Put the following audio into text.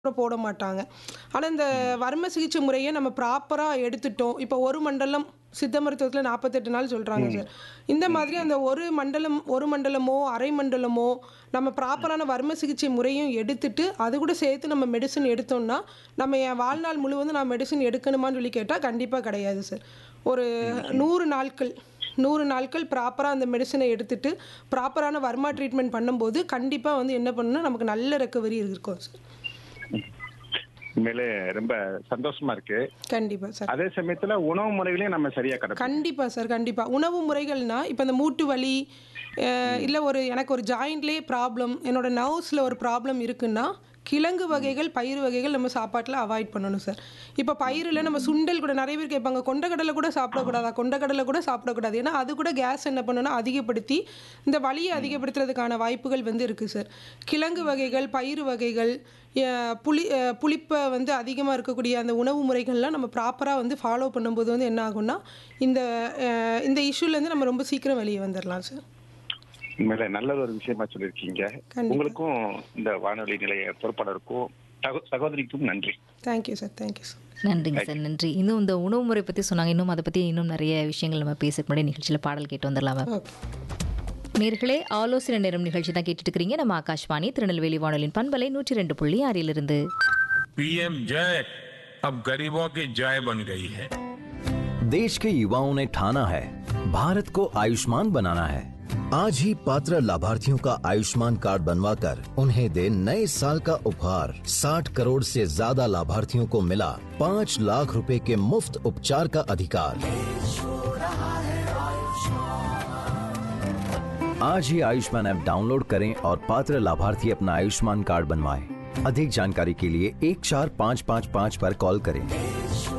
கூட போட மாட்டாங்க ஆனால் இந்த வர்ம சிகிச்சை முறையை நம்ம ப்ராப்பராக எடுத்துட்டோம் இப்போ ஒரு மண்டலம் சித்த மருத்துவத்தில் நாற்பத்தெட்டு நாள் சொல்கிறாங்க சார் இந்த மாதிரி அந்த ஒரு மண்டலம் ஒரு மண்டலமோ அரை மண்டலமோ நம்ம ப்ராப்பரான வர்ம சிகிச்சை முறையும் எடுத்துட்டு அது கூட சேர்த்து நம்ம மெடிசன் எடுத்தோம்னா நம்ம என் வாழ்நாள் முழுவதும் நான் மெடிசன் எடுக்கணுமான்னு சொல்லி கேட்டால் கண்டிப்பாக கிடையாது சார் ஒரு நூறு நாட்கள் நூறு நாட்கள் ப்ராப்பராக அந்த மெடிசனை எடுத்துட்டு ப்ராப்பரான வர்மா ட்ரீட்மெண்ட் பண்ணும்போது கண்டிப்பாக வந்து என்ன பண்ணணும்னா நமக்கு நல்ல ரெக்கவரி இருக்கும் சார் உண்மையிலே ரொம்ப சந்தோஷமா இருக்கு கண்டிப்பாக சார் அதே சமயத்துல உணவு முறைகளையும் நம்ம சரியா கடை கண்டிப்பாக சார் கண்டிப்பாக உணவு முறைகள்னா இப்போ இந்த மூட்டு வலி இல்லை ஒரு எனக்கு ஒரு ஜாயிண்ட்லேயே ப்ராப்ளம் என்னோட நர்வ்ஸில் ஒரு ப்ராப்ளம் இருக்குன்னா கிழங்கு வகைகள் பயிர் வகைகள் நம்ம சாப்பாட்டில் அவாய்ட் பண்ணணும் சார் இப்போ பயிரில் நம்ம சுண்டல் கூட நிறைய பேர் கேட்பாங்க கொண்டக்கடலை கூட சாப்பிடக்கூடாதா கொண்டக்கடலை கூட சாப்பிடக்கூடாது ஏன்னா அது கூட கேஸ் என்ன பண்ணுன்னா அதிகப்படுத்தி இந்த வலியை அதிகப்படுத்துறதுக்கான வாய்ப்புகள் வந்து இருக்குது சார் கிழங்கு வகைகள் பயிர் வகைகள் அஹ், புளி அஹ், புளிப்பை வந்து அதிகமாக இருக்கக்கூடிய அந்த உணவு முறைகள்லாம் நம்ம ப்ராப்பராக வந்து ஃபாலோ பண்ணும்போது வந்து என்ன ஆகும்னா இந்த அஹ், இந்த இஷ்யூலேருந்து நம்ம ரொம்ப சீக்கிரம் வெளியே வந்துடலாம் சார் உண்மையில நல்ல ஒரு விஷயமா சொல்லியிருக்கீங்க கண்டிப்பா. உங்களுக்கும் இந்த வானொலி நிலைய பொறுப்பாளருக்கும் சகோ- சகோதரிக்கும் நன்றி தேங்க்யூ சார் தேங்க்யூ சார் நன்றிங்க சார் நன்றி இன்னும் இந்த உணவு முறை பற்றி சொன்னாங்க இன்னும் அதை பற்றி இன்னும் நிறைய விஷயங்கள் நம்ம பேச முன்னாடி நிகழ்ச்சியில் பாடல் கேட்டு வந்துடலாம் மேம் ஓகே நேர்களே ஆலோசனை நேரம் நிகழ்ச்சி தான் கேட்டுட்டு இருக்கிறீங்க நம்ம ஆகாஷ்வாணி திருநெல்வேலி வானொலியின் பண்பலை நூற்றி ரெண்டு புள்ளி ஆறிலிருந்து पीएम जय अब गरीबों की जय बन गई है देश के युवाओं ने ठाना है भारत को आयुष्मान बनाना है आज ही पात्र लाभार्थियों का आयुष्मान कार्ड बनवाकर उन्हें दे नए साल का उपहार 60 करोड़ से ज्यादा लाभार्थियों को मिला पाँच लाख रुपए के मुफ्त उपचार का अधिकार आज ही आयुष्मान ऐप डाउनलोड करें और पात्र लाभार्थी अपना आयुष्मान कार्ड बनवाएं। अधिक जानकारी के लिए एक चार पाँच पाँच पाँच पर कॉल करें